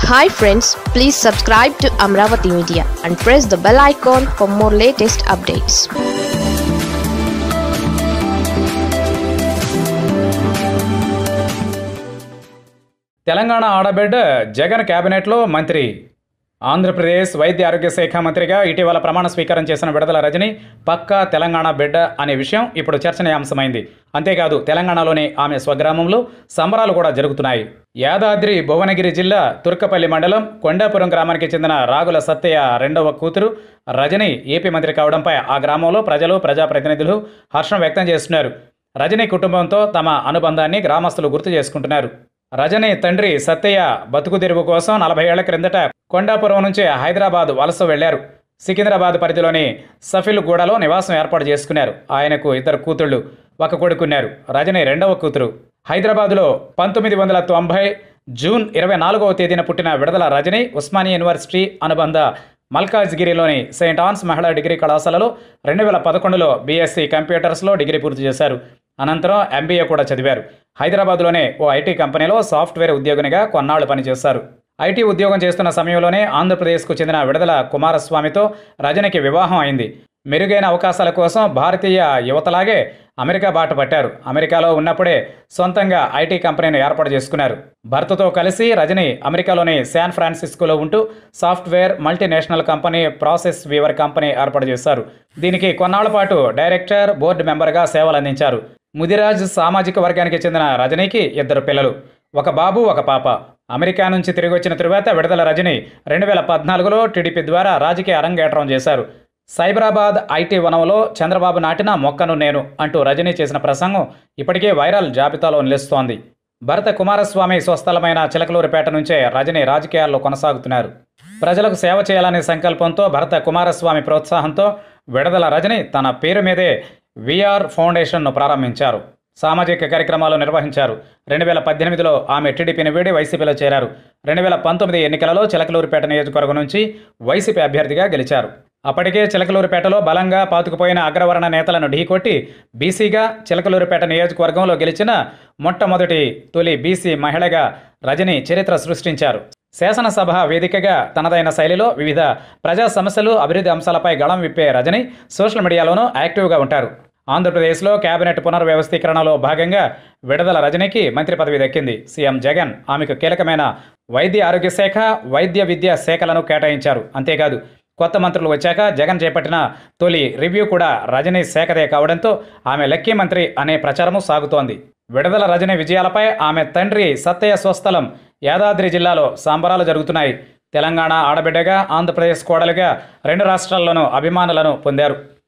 hi friends please subscribe to Amaravati media and press the bell icon for more latest updates Telangana ఆడబిడ్డ జగన్ కేబినెట్లో మంత్రి ఆంధ్రప్రదేశ్ వైద్య ఆరోగ్య శాఖ మంత్రిగా ఇటీవల ప్రమాణ స్వీకారం చేసిన విడుదల రజని పక్కా తెలంగాణ బిడ్డ అనే విషయం ఇప్పుడు చర్చనీయాంశమైంది అంతేకాదు తెలంగాణలోని ఆమె స్వగ్రామంలో సంబరాలు కూడా జరుగుతున్నాయి యాదాద్రి భువనగిరి జిల్లా తుర్కపల్లి మండలం కొండాపురం గ్రామానికి చెందిన రాగుల సత్తయ్య రెండవ కూతురు రజని ఏపీ మంత్రి కావడంపై ఆ గ్రామంలో ప్రజలు ప్రజాప్రతినిధులు హర్షం వ్యక్తం చేస్తున్నారు రజని కుటుంబంతో తమ అనుబంధాన్ని గ్రామస్తులు గుర్తు చేసుకుంటున్నారు రజని తండ్రి సత్తయ్య బతుకుదెరువు కోసం నలభై ఏళ్ల క్రిందట కొండాపురం నుంచి హైదరాబాద్ వలస వెళ్లారు సికింద్రాబాద్ పరిధిలోని సఫిల్గూడలో నివాసం ఏర్పాటు చేసుకున్నారు ఆయనకు ఇద్దరు కూతుళ్ళు ఒక కొడుకున్నారు రజని రెండవ కూతురు హైదరాబాదులో పంతొమ్మిది వందల తొంభై జూన్ ఇరవై నాలుగవ తేదీన పుట్టిన విడుదల రజని ఉస్మానియా యూనివర్సిటీ అనుబంధ మల్కాజ్గిరిలోని సెయింట్ ఆన్స్ మహిళా డిగ్రీ కళాశాలలో రెండు వేల పదకొండులో బీఎస్సీ కంప్యూటర్స్లో డిగ్రీ పూర్తి చేశారు అనంతరం ఎంబీఏ కూడా చదివారు హైదరాబాద్లోనే ఓ ఐటీ కంపెనీలో సాఫ్ట్వేర్ ఉద్యోగినిగా కొన్నాళ్లు పనిచేశారు ఐటీ ఉద్యోగం చేస్తున్న సమయంలోనే ఆంధ్రప్రదేశ్కు చెందిన విడుదల కుమారస్వామితో రజనికి వివాహం అయింది మెరుగైన అవకాశాల కోసం భారతీయ యువతలాగే అమెరికా బాట పట్టారు అమెరికాలో ఉన్నప్పుడే సొంతంగా ఐటీ కంపెనీని ఏర్పాటు చేసుకున్నారు భర్తతో కలిసి రజని అమెరికాలోని శాన్ ఫ్రాన్సిస్కోలో ఉంటూ software multinational company process weaver company ఏర్పాటు చేశారు దీనికి కొన్నాళ్ల పాటు డైరెక్టర్ బోర్డు మెంబర్గా సేవలు అందించారు ముదిరాజ్ సామాజిక వర్గానికి చెందిన రజనీకి ఇద్దరు పిల్లలు ఒక బాబు ఒక పాప అమెరికా నుంచి తిరిగి వచ్చిన తరువాత విడుదల రజని రెండు వేల పద్నాలుగులో టీడీపీ ద్వారా రాజకీయ అరంగేట్రం చేశారు సైబరాబాద్ ఐటీ వనంలో చంద్రబాబు నాటిన మొక్కను నేను అంటూ రజనీ చేసిన ప్రసంగం ఇప్పటికే వైరల్ జాబితాలో నిలుస్తోంది భరత కుమారస్వామి స్వస్థలమైన చిలకలూరిపేట నుంచే రజని రాజకీయాల్లో కొనసాగుతున్నారు ప్రజలకు సేవ చేయాలనే సంకల్పంతో భరత కుమారస్వామి ప్రోత్సాహంతో విడుదల రజని తన పేరు మీదే విఆర్ ఫౌండేషన్ను ప్రారంభించారు సామాజిక కార్యక్రమాలు నిర్వహించారు రెండు వేల పద్దెనిమిదిలో ఆమె టీడీపీని వీడి వైసీపీలో చేరారు రెండు వేల పంతొమ్మిది ఎన్నికలలో చిలకలూరిపేట నియోజకవర్గం నుంచి వైసీపీ అభ్యర్థిగా గెలిచారు అప్పటికే చిలకలూరిపేటలో బలంగా పాతుకుపోయిన అగ్రవర్ణ నేతలను ఢీకొట్టి బీసీగా చిలకలూరిపేట నియోజకవర్గంలో గెలిచిన మొట్టమొదటి తొలి బీసీ మహిళగా రజని చరిత్ర సృష్టించారు శాసనసభ వేదికగా తనదైన శైలిలో వివిధ ప్రజా సమస్యలు అభివృద్ధి అంశాలపై గళం విప్పే రజని సోషల్ మీడియాలోనూ యాక్టివ్గా ఉంటారు ఆంధ్రప్రదేశ్లో కేబినెట్ పునర్వ్యవస్థీకరణలో భాగంగా విడుదల రజనీకి మంత్రి పదవి దక్కింది సీఎం జగన్ ఆమెకు కీలకమైన వైద్య ఆరోగ్య శాఖ వైద్య విద్యా శాఖలను కేటాయించారు అంతేకాదు కొత్త మంత్రులు వచ్చాక జగన్ చేపట్టిన తొలి రివ్యూ కూడా రజనీ శాఖదే కావడంతో ఆమె లక్కీ మంత్రి అనే ప్రచారము సాగుతోంది విడుదల రజనీ విజయాలపై ఆమె తండ్రి సత్తయ్య స్వస్థలం యాదాద్రి జిల్లాలో సంబరాలు జరుగుతున్నాయి తెలంగాణ ఆడబిడ్డగా ఆంధ్రప్రదేశ్ కోడలుగా రెండు రాష్ట్రాల్లోనూ అభిమానులను పొందారు